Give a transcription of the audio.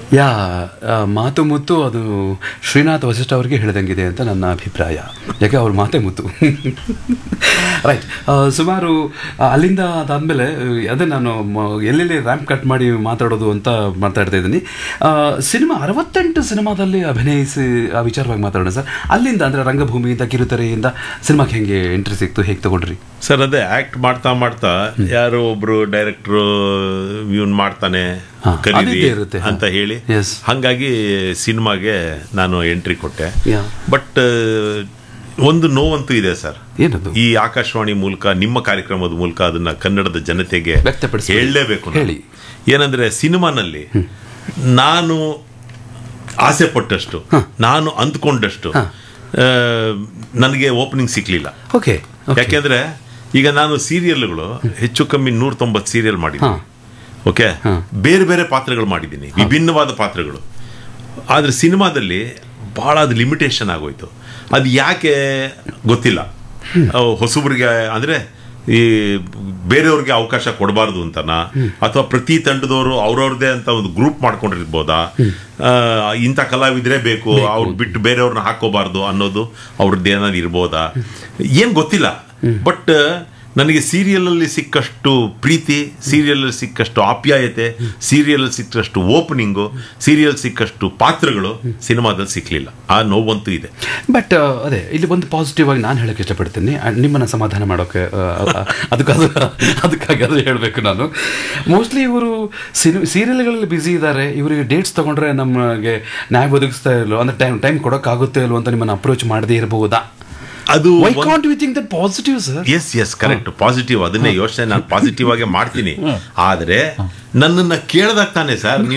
ಯಾ ಆ, ಮಾತು ಮುತ್ತು ಅದು ಶ್ರೀನಾಥ್ ವಸಿಷ್ಠ ಅವರಿಗೆ ಹೇಳಿದಂಗಿದೆ ಅಂತ ನನ್ನ ಅಭಿಪ್ರಾಯ ಯಾಕೆ ಅವ್ರ ಮಾತೇ ಮುತ್ತು ರೈಟ್ ಸುಮಾರು ಆ, ಅಲ್ಲಿಂದ ಅದಾದಮೇಲೆ ಅದೇ ನಾನು ಮ- ಎಲ್ಲೆಲ್ಲಿ ರ್ಯಾಂಪ್ ಕಟ್ ಮಾಡಿ ಮಾತಾಡೋದು ಅಂತ ಮಾತಾಡ್ತಾ ಇದ್ದೀನಿ ಆ, ಸಿನಿಮಾ ಅರವತ್ತೆಂಟು ಸಿನಿಮಾದಲ್ಲಿ ಅಭಿನಯಿಸಿ ಆ ವಿಚಾರವಾಗಿ ಮಾತಾಡೋಣ ಸರ್ ಅಲ್ಲಿಂದ ಅಂದರೆ ರಂಗಭೂಮಿಯಿಂದ ಕಿರುತೆರೆಯಿಂದ ಸಿನಿಮಾಕ್ಕೆ ಹೆಂಗೆ ಎಂಟ್ರಿ ಸಿಕ್ತು ಹೇಗೆ ತಗೊಂಡ್ರಿ ಸರ್ ಅದೇ ಆಕ್ಟ್ ಮಾಡ್ತಾ ಮಾಡ್ತಾ ಯಾರೋ ಒಬ್ರು ಡೈರೆಕ್ಟ್ರು ಇವ್ನ್ ಮಾಡ್ತಾನೆ ಹಾ, ಕರೀರಿ ಅದಿದ್ದೇ ಇರುತ್ತೆ. ಅಂತ ಹೇಳಿ Yes. ಹಂಗಾಗಿ ಸಿನಿಮಾಗೆ ನಾನು ಎಂಟ್ರಿ ಕೊಟ್ಟೆ Yeah. ಬಟ್ ಒಂದು ನೋವಂತೂ ಇದೆ ಸರ್ ಏನದು ಈ ಆಕಾಶವಾಣಿ ಮೂಲಕ ನಿಮ್ಮ ಕಾರ್ಯಕ್ರಮದ ಮೂಲಕ ಅದನ್ನ ಕನ್ನಡದ ಜನತೆಗೆ ವ್ಯಕ್ತಪಡಿಸಿ. ಹೇಳಲೇಬೇಕು ನಾನು. ಹೇಳಿ. ಏನಂದ್ರೆ ಸಿನಿಮಾನಲ್ಲಿ ನಾನು ಆಸೆ ಪಟ್ಟಷ್ಟು ನಾನು ಅಂದ್ಕೊಂಡಷ್ಟು ಆ, ನನಗೆ ಓಪನಿಂಗ್ ಸಿಕ್ಲಿಲ್ಲ ಓಕೆ ಯಾಕೆಂದ್ರೆ ಈಗ ನಾನು ಸೀರಿಯಲ್ಗಳು ಹೆಚ್ಚು ಕಮ್ಮಿ ನೂರ ತೊಂಬತ್ತು ಸೀರಿಯಲ್ ಮಾಡಿದ್ದೀನಿ ಹಾ. ಓಕೆ ಹಾ. ಬೇರೆ ಬೇರೆ ಪಾತ್ರಗಳು ಮಾಡಿದ್ದೀನಿ ವಿಭಿನ್ನವಾದ ಪಾತ್ರಗಳು ಆದ್ರೆ ಸಿನಿಮಾದಲ್ಲಿ ಬಹಳ ಅದು ಲಿಮಿಟೇಷನ್ ಆಗೋಯ್ತು ಅದು ಯಾಕೆ ಗೊತ್ತಿಲ್ಲ ಅವು ಹೊಸಬ್ರಿಗೆ ಅಂದ್ರೆ ಈ ಬೇರೆಯವ್ರಿಗೆ ಅವಕಾಶ ಕೊಡಬಾರ್ದು ಅಂತನಾ ಅಥವಾ ಪ್ರತಿ ತಂಡದವರು ಅವ್ರವ್ರದೇ ಅಂತ ಒಂದು ಗ್ರೂಪ್ ಮಾಡ್ಕೊಂಡಿರ್ಬೋದಾ ಆ, ಇಂಥ ಕಲಾವಿದ್ರೆ ಬೇಕು ಅವ್ರು ಬಿಟ್ಟು ಬೇರೆಯವ್ರನ್ನ ಹಾಕೋಬಾರ್ದು ಅನ್ನೋದು ಅವ್ರದ್ದು ಏನಾದ್ರು ಇರ್ಬೋದಾ ಏನ್ ಗೊತ್ತಿಲ್ಲ ಬಟ್ ನನಗೆ ಸೀರಿಯಲ್ ಅಲ್ಲಿ ಸಿಕ್ಕಷ್ಟು ಪ್ರೀತಿ ಸೀರಿಯಲ್ ಅಲ್ಲಿ ಸಿಕ್ಕಷ್ಟು ಆಪ್ಯಾಯತೆ ಸೀರಿಯಲ್ ಸಿಕ್ಕಷ್ಟು ಓಪನಿಂಗು ಸೀರಿಯಲ್ ಸಿಕ್ಕಷ್ಟು ಪಾತ್ರಗಳು ಸಿನಿಮಾದಲ್ಲಿ ಸಿಕ್ಲಿಲ್ಲ ಆ ನೋವಂತೂ ಇದೆ ಬಟ್ ಅದೇ ಇಲ್ಲಿ ಒಂದು ಪಾಸಿಟಿವ್ ಆಗಿ ನಾನು ಹೇಳಕ್ಕೆ ಇಷ್ಟಪಡ್ತೀನಿ and ನಿಮ್ಮನ್ನ ಸಮಾಧಾನ ಮಾಡೋಕೆ ಅದಕ್ಕಾದ ಅದಕ್ಕಾಗಿ ಅದು ಹೇಳಬೇಕು ನಾನು ಮೋಸ್ಟ್ಲಿ ಇವರು ಸಿನಿ ಸೀರಿಯಲ್ಗಳಲ್ಲಿ ಬ್ಯುಸಿ ಇದ್ದಾರೆ ಇವರಿಗೆ ಡೇಟ್ಸ್ ತಗೊಂಡ್ರೆ ನಮಗೆ ನ್ಯಾಯ ಒದಗಿಸ್ತಾ ಇಲ್ಲೋ ಅಂದ್ರೆ ಟೈಮ್ ಟೈಮ್ ಕೊಡೋಕ್ಕಾಗುತ್ತೆ ಇಲ್ವೋ ಅಂತ ನಿಮ್ಮನ್ನ ಅಪ್ರೋಚ್ ಮಾಡದೇ ಇರಬಹುದಾ ಅದು why can't we think that positive sir yes yes correct positive ಅದನ್ನೇ ಯೋಚನೆ ನಾನು ಪಾಸಿಟಿವ್ ಆಗಿ ಮಾಡ್ತೀನಿ ಆದ್ರೆ ನನ್ನನ್ನ ಕೇಳ್ದಾಗ ತಾನೆ ಸರ್